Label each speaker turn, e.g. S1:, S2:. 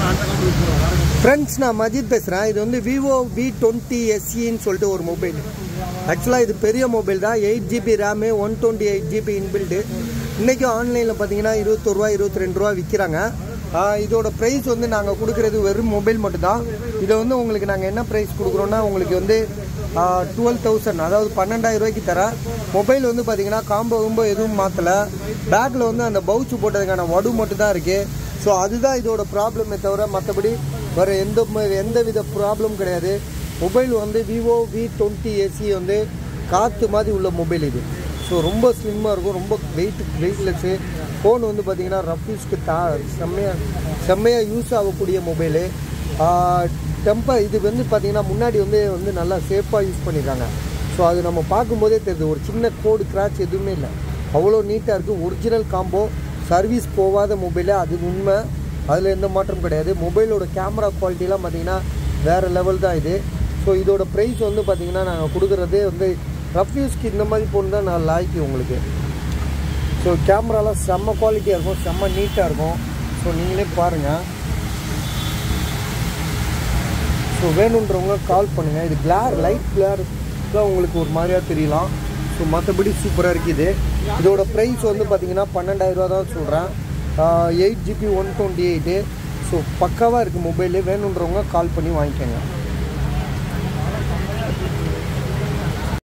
S1: friends நான் மஜித் பேசுகிறேன் இது வந்து விவோ வி டுவெண்ட்டி எஸ்இன்னு சொல்லிட்டு ஒரு மொபைல் ஆக்சுவலாக இது பெரிய மொபைல் தான் eight GB RAM one twenty eight GB inbuilt இன்றைக்கும் ஆன்லைனில் பார்த்தீங்கன்னா இருபத்தொருவா இருபத்தி ரெண்டு ரூபா விற்கிறாங்க இதோட ப்ரைஸ் வந்து நாங்கள் கொடுக்குறது வெறும் மொபைல் மட்டும்தான் இதை வந்து உங்களுக்கு நாங்கள் என்ன ப்ரைஸ் கொடுக்குறோன்னா உங்களுக்கு வந்து டுவெல் தௌசண்ட் அதாவது பன்னெண்டாயிரம் ரூபாய்க்கு தரேன் மொபைல் வந்து பார்த்தீங்கன்னா காம்போ கும்போ எதுவும் மாற்றலை பேக்கில் வந்து அந்த பவுச்சு போட்டதுக்கான வடு மட்டும் தான் இருக்குது ஸோ அதுதான் இதோட ப்ராப்ளமே தவிர மற்றபடி வேறு எந்த ம- எந்த வித ப்ராப்ளம் கிடையாது மொபைல் வந்து விவோ வி டுவெண்ட்டி ஏசி வந்து காற்று மாதிரி உள்ள மொபைல் இது ஸோ ரொம்ப ஸ்லிம்மாக இருக்கும் ரொம்ப வெயிட் வெயிட்லெஸ்ஸு ஃபோன் வந்து பார்த்தீங்கன்னா ரஃப் யூஸ்க்கு தா செம்மையாக செம்மையாக யூஸ் ஆகக்கூடிய மொபைலு டெம்பர் இது வந்து பார்த்தீங்கன்னா முன்னாடி வந்து வந்து நல்லா சேஃபாக யூஸ் பண்ணியிருக்காங்க ஸோ அது நம்ம பார்க்கும்போதே தெரியுது ஒரு சின்ன கோடு கிராச் எதுவுமே இல்லை அவ்வளோ நீட்டாக இருக்குது ஒரிஜினல் காம்போ சர்வீஸ் போகாத மொபைலு அது உண்மை அதில் எந்த மாற்றம் கிடையாது மொபைலோட கேமரா குவாலிட்டிலாம் பார்த்தீங்கன்னா வேறு லெவல் தான் இது ஸோ இதோட ப்ரைஸ் வந்து பார்த்தீங்கன்னா நாங்கள் கொடுக்குறதே வந்து ரஃப் யூஸ்க்கு இந்த மாதிரி ஃபோன் தான் நான் லாய்க்கு உங்களுக்கு ஸோ கேமராலாம் செம்ம குவாலிட்டியாக இருக்கும் செம்ம நீட்டாக இருக்கும் ஸோ நீங்களே பாருங்கள் ஸோ வேணுன்றவங்க கால் பண்ணுங்கள் இது கிளார் லைட் கிளார் தான் உங்களுக்கு ஒரு மாதிரியாக தெரியலாம் ஸோ மற்றபடி சூப்பராக இருக்குது இதோட ப்ரைஸ் வந்து பார்த்தீங்கன்னா பன்னெண்டாயிரரூவா தான் சொல்கிறேன் eight GB one twenty eight so பக்காவாக இருக்குது மொபைலு வேணுன்றவங்க கால் பண்ணி வாங்கிக்கோங்க